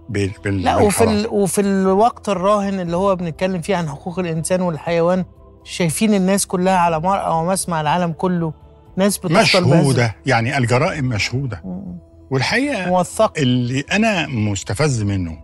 بال بال لا وفي بالحرام. ال... وفي الوقت الراهن اللي هو بنتكلم فيه عن حقوق الانسان والحيوان شايفين الناس كلها على مرأى ومسمع العالم كله ناس بتحصل بهذا- مشهوده يعني الجرائم مشهوده مم. والحقيقه موثقه اللي انا مستفز منه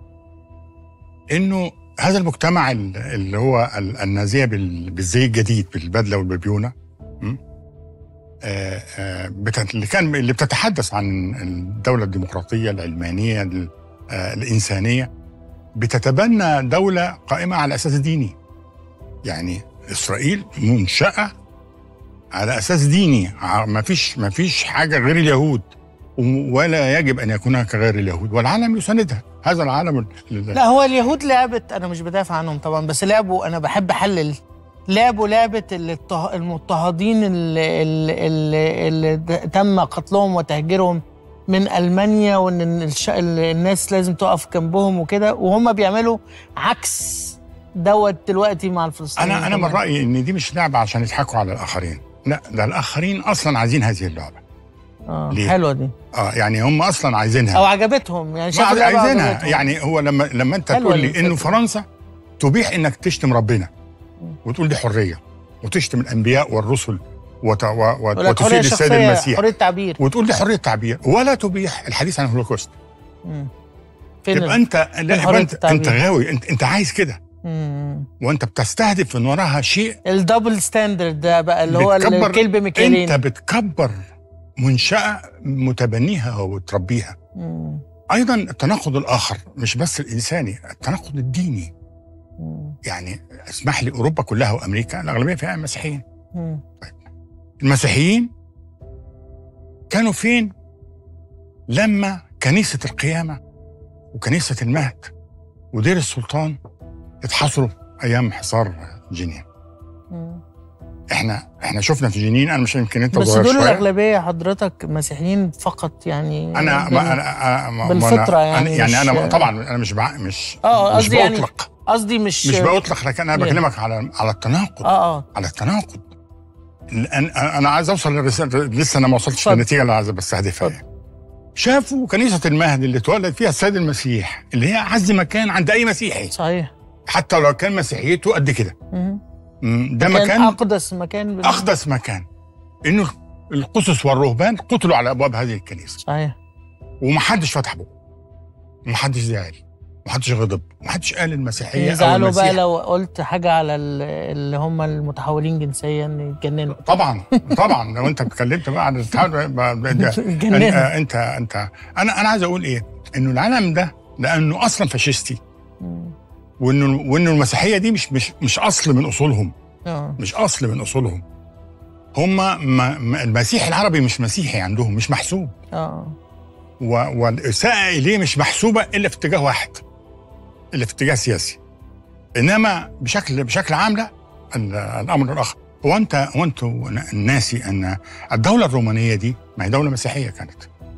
انه هذا المجتمع ال- اللي هو ال- النازيه بال- بالزي الجديد بالبدله والبيبيونه م? آه، آه، بت- اللي كان اللي بتتحدث عن الدوله الديمقراطيه العلمانيه ال- آه، الانسانيه بتتبنى دوله قائمه على اساس ديني يعني اسرائيل منشاه على اساس ديني ع- ما فيش ما فيش حاجه غير اليهود و- ولا يجب ان يكون هناك غير اليهود والعالم يساندها هذا العالم ال- لا هو اليهود لعبت انا مش بدافع عنهم طبعا بس لعبوا انا بحب احلل لعبوا لعبة الاضطه- المضطهدين اللي, اللي, اللي د- تم قتلهم وتهجيرهم من المانيا وان الش... الناس لازم تقف جنبهم وكده وهم بيعملوا عكس دوت دلوقتي مع الفلسطينيين انا انا من كمان. رايي ان دي مش لعبه عشان يضحكوا على الاخرين لا ده الاخرين اصلا عايزين هذه اللعبه اه ليه؟ حلوه دي اه يعني هم اصلا عايزينها او عجبتهم يعني ما شافوا اللعبة عايزينها عجبتهم. يعني هو لما لما انت حلوة تقول لي الفكرة. انه فرنسا تبيح انك تشتم ربنا وتقول دي حريه وتشتم الانبياء والرسل وت... و... و... يقول لك حريه وتسيب السيد شخصيه المسيح حريه تعبير وتقول دي حريه تعبير ولا تبيح الحديث عن الهولوكوست مم. فين يبقى ال- انت لا حرية يبقى انت التعبير. انت غاوي انت انت عايز كده مم. وانت بتستهدف من وراها شيء الدبل ستاندرد ده بقى اللي هو بتكبر- الكلب ميكالين انت بتكبر منشاه متبنيها وتربيها مم. ايضا التناقض الاخر مش بس الانساني التناقض الديني مم. يعني اسمح لي اوروبا كلها وامريكا الاغلبيه فيها مسيحيين مم. المسيحيين كانوا فين لما كنيسه القيامه وكنيسه المهد ودير السلطان اتحصروا ايام حصار جنين مم. احنا احنا شفنا في جنين انا مش يمكن انت بس صغير دول شوية. الاغلبيه حضرتك مسيحيين فقط يعني انا بال- ما انا أنا- ما- ما بالفطرة أنا يعني يعني مش- انا طبعا انا مش بع... مش اه مش قصدي يعني بأطلق قصدي مش مش بأطلق لكن انا ليه؟ بكلمك على على التناقض اه اه على التناقض انا انا عايز اوصل للرساله لسه انا ما وصلتش اتفضل. للنتيجه اللي عايز بستهدفها اتفضل. يعني. شافوا كنيسه المهد اللي اتولد فيها السيد المسيح اللي هي اعز مكان عند اي مسيحي صحيح حتى لو كان مسيحيته قد كده مم. مم، ده كان مكان اقدس مكان بال- اقدس مكان انه القسس والرهبان قتلوا على ابواب هذه الكنيسه صحيح ومحدش فتح بقه ومحدش زعل ومحدش غضب ومحدش قال المسيحيه او يزعلوا بقى المسيح لو قلت حاجه على ال- اللي هم المتحولين جنسيا يتجننوا طبعا طبعا لو انت اتكلمت بقى عن التحول ب- ب- ده- يتجننوا انت انت انا انا عايز اقول ايه انه العالم ده لانه اصلا فاشيستي مم. وانه وانه المسيحيه دي مش مش مش اصل من اصولهم اه مش اصل من اصولهم هم ما ما المسيح العربي مش مسيحي عندهم مش محسوب اه و- والاساءه اليه مش محسوبه الا في اتجاه واحد الا في اتجاه سياسي انما بشكل بشكل عام لا ال- الامر الاخر هو انت هو انتوا ناسي ان الدوله الرومانيه دي ما هي دوله مسيحيه كانت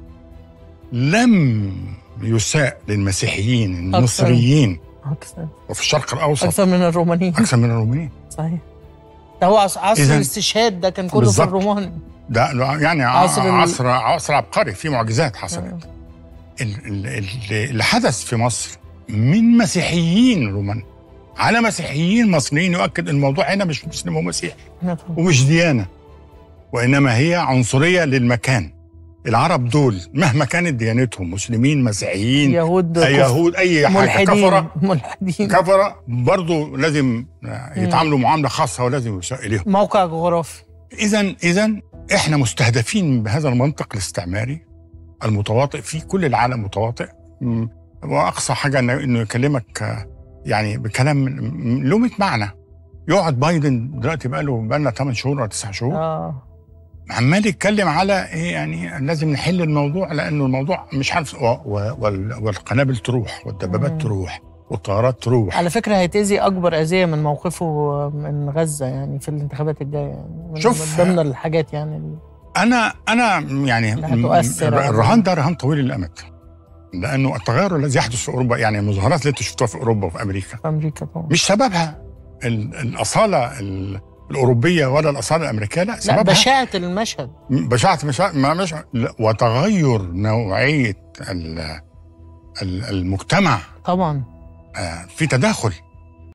لم يساء للمسيحيين المصريين اكثر وفي الشرق الاوسط اكثر من الرومانيين اكثر من الرومانيين صحيح ده هو عص- عصر إذن- الاستشهاد ده كان كله في بالظبط. الرومان ده ده يعني عصر عصر ال- عصر, عصر عبقري في معجزات حصلت آه. ال- ال- ال- اللي حدث في مصر من مسيحيين رومان على مسيحيين مصريين يؤكد ان الموضوع هنا مش مسلم ومسيحي آه طبعاً. ومش ديانه وانما هي عنصريه للمكان العرب دول مهما كانت ديانتهم مسلمين مسيحيين يهود أي كفر. يهود اي حاجه ملحدين كفره ملحدين كفره برضه لازم يتعاملوا معامله خاصه ولازم يساء اليهم موقع جغرافي اذا اذا احنا مستهدفين بهذا المنطق الاستعماري المتواطئ في كل العالم متواطئ م- واقصى حاجه انه إنه يكلمك آه، يعني بكلام م- له 100 معنى يقعد بايدن دلوقتي بقى له بقى لنا 8 شهور ولا 9 شهور اه عمال يتكلم على ايه يعني لازم نحل الموضوع لانه الموضوع مش عارف و- و- وال- والقنابل تروح والدبابات مم. تروح والطيارات تروح على فكره هيتأذي اكبر اذيه من موقفه من غزه يعني في الانتخابات الجايه يعني من شوف- من ضمن الحاجات يعني اللي- انا انا يعني لا هتؤثر الر- على- الرهان ده رهان طويل الامد لانه التغير الذي يحدث في اوروبا يعني المظاهرات اللي انتوا شفتوها في اوروبا وفي امريكا في امريكا طبعا مش سببها ال- الاصاله ال- الاوروبيه ولا الاصاله الامريكيه لا لا سببها بشاعه المشهد بشاعه مش ما مش لا، وتغير نوعيه ال ال- المجتمع طبعا آه، في تداخل